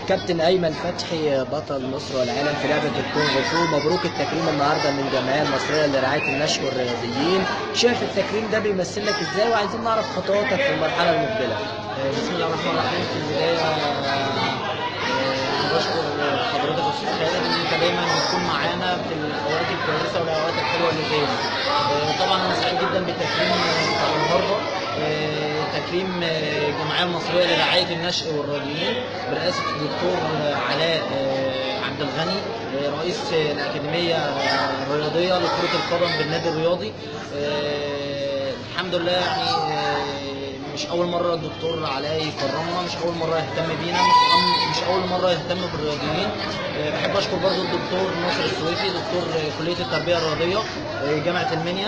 كابتن ايمن فتحي بطل مصر والعالم في لعبه الكونغ فو مبروك التكريم النهارده من الجمعيه المصريه لرعايه النشء والرياضيين شايف التكريم ده بيمثل لك ازاي وعايزين نعرف خطواتك في المرحله المقبله بسم الله الرحمن الرحيم في البداية آه، بشكر حضرتك يا أستاذ خالد إن أنت دايما بتكون معانا في الأوقات الكويسة والأوقات الحلوة اللي زي دي. آه، طبعا أنا سعيد جدا بالتكريم بتاع النهاردة آه، تكريم آه، الجمعية المصرية لرعاية النشء والرياضيين برئاسة الدكتور آه، علاء آه، عبد الغني آه، رئيس آه، الأكاديمية آه، الرياضية لكرة القدم بالنادي الرياضي آه، الحمد لله يعني آه، مش اول مره الدكتور علاء يكرمنا مش اول مره يهتم بينا مش أم- مش اول مره يهتم بالرياضيين آه، بحب اشكر برضو الدكتور ناصر السويفي دكتور آه، كليه التربيه الرياضيه آه، جامعه المنيا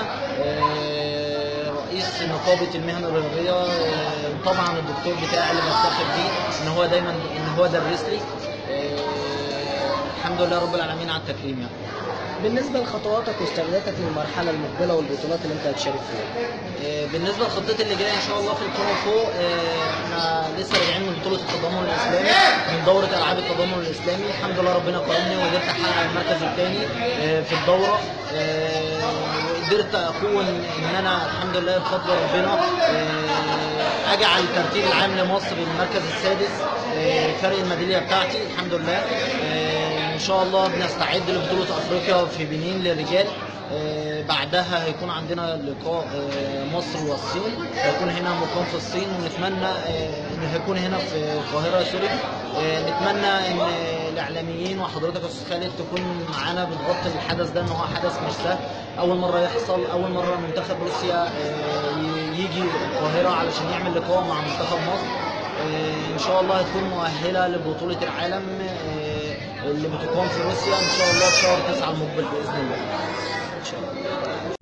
آه، رئيس نقابه المهن الرياضيه آه، طبعا الدكتور بتاعي اللي بفتخر بيه ان هو دايما ان هو درس لي آه، الحمد لله رب العالمين على التكريم يعني بالنسبه لخطواتك واستعداداتك للمرحله المقبله والبطولات اللي انت هتشارك فيها آه، بالنسبه لخطتي اللي جايه ان شاء الله في الكونغ فو آه، احنا لسه راجعين من بطوله التضامن الاسلامي من دوره العاب التضامن الاسلامي الحمد لله ربنا كرمني وقدرت احقق المركز الثاني في الدوره آه، وقدرت اكون ان انا الحمد لله بفضل ربنا آه، اجعل الترتيب العام لمصر المركز السادس آه، فرق الميداليه بتاعتي الحمد لله آه، ان شاء الله بنستعد لبطوله افريقيا في بنين للرجال آه، بعدها هيكون عندنا لقاء آه، مصر والصين هيكون هنا مقام في الصين ونتمنى آه، ان هيكون هنا في القاهره سوري آه، نتمنى ان آه، الاعلاميين وحضرتك يا استاذ خالد تكون معانا بتغطي الحدث ده ان هو حدث مش سهل اول مره يحصل اول مره منتخب روسيا آه، ي- يجي القاهره علشان يعمل لقاء مع منتخب مصر آه، ان شاء الله هتكون مؤهله لبطوله العالم آه، اللي بتقام في روسيا ان شاء الله في شهر 9 المقبل باذن الله ان شاء الله